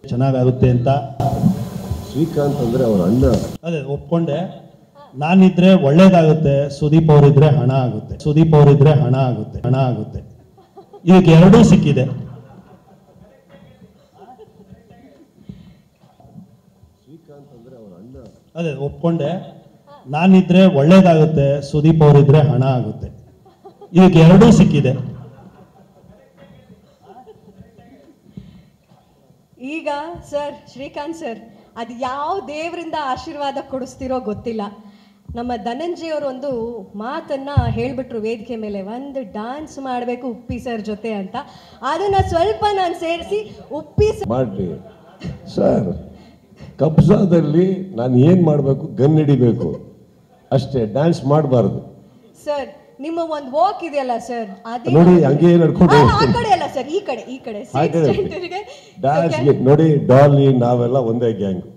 ಚೆನ್ನಾಗಾಗುತ್ತೆ ಅಂತ ಶ್ರೀಕಾಂತ್ ಅಂದ್ರೆ ಅವ್ರ ಅಣ್ಣ ಅದೇ ಒಪ್ಕೊಂಡೆ ನಾನಿದ್ರೆ ಒಳ್ಳೇದಾಗುತ್ತೆ ಸುದೀಪ್ ಅವರಿದ್ರೆ ಹಣ ಆಗುತ್ತೆ ಸುದೀಪ್ ಅವರಿದ್ರೆ ಹಣ ಆಗುತ್ತೆ ಹಣ ಆಗುತ್ತೆ ಇದಕ್ಕೆ ಎರಡೂ ಸಿಕ್ಕಿದೆ ಶ್ರೀಕಾಂತ್ ಅಂದ್ರೆ ಅವ್ರ ಅಣ್ಣ ಅದೇ ಒಪ್ಕೊಂಡೆ ನಾನಿದ್ರೆ ಒಳ್ಳೇದಾಗುತ್ತೆ ಸುದೀಪ್ ಅವರಿದ್ರೆ ಹಣ ಆಗುತ್ತೆ ಇದಕ್ಕೆ ಎರಡೂ ಸಿಕ್ಕಿದೆ ಈಗ ಸರ್ ಶ್ರೀಕಾಂತ್ ಸರ್ ಅದು ಯಾವ ದೇವರಿಂದ ಆಶೀರ್ವಾದ ಕೊಡಿಸ್ತಿರೋ ಗೊತ್ತಿಲ್ಲ ನಮ್ಮ ಧನಂಜಯ ಅವರು ಒಂದು ಮಾತನ್ನ ಹೇಳ್ಬಿಟ್ರು ವೇದಿಕೆ ಮೇಲೆ ಒಂದು ಡಾನ್ಸ್ ಮಾಡಬೇಕು ಉಪ್ಪಿ ಸರ್ ಜೊತೆ ಅಂತ ಅದನ್ನ ಸ್ವಲ್ಪ ನಾನು ಸೇರಿಸಿ ಉಪ್ಪಿ ಸರ್ ಮಾಡ್ರಿ ಸರ್ ಕಬ್ಜಾದಲ್ಲಿ ನಾನು ಏನು ಮಾಡಬೇಕು ಗನ್ ಹಿಡಿಬೇಕು ಅಷ್ಟೇ ಡ್ಯಾನ್ಸ್ ಮಾಡಬಾರ್ದು ಸರ್ ನಿಮ್ಮ ಒಂದು ವಾಕ್ ಇದೆಯಲ್ಲ ಸರ್ ಅದೇ ನೋಡಿ ಹಂಗೆ ನಡ್ಕೊಂಡು ಆ, ಆ ಹೋಗ್ತೀನಿ. ಕಡೆ ಅಲ್ಲ ಸರ್ ಈ ಕಡೆ ಈ ಕಡೆ ಹಾಗೆ seat center ಗೆ. Dance Okay. ನೋಡಿ ಡಾಲಿ ನಾವೆಲ್ಲ ಒಂದೇ ಗ್ಯಾಂಗ್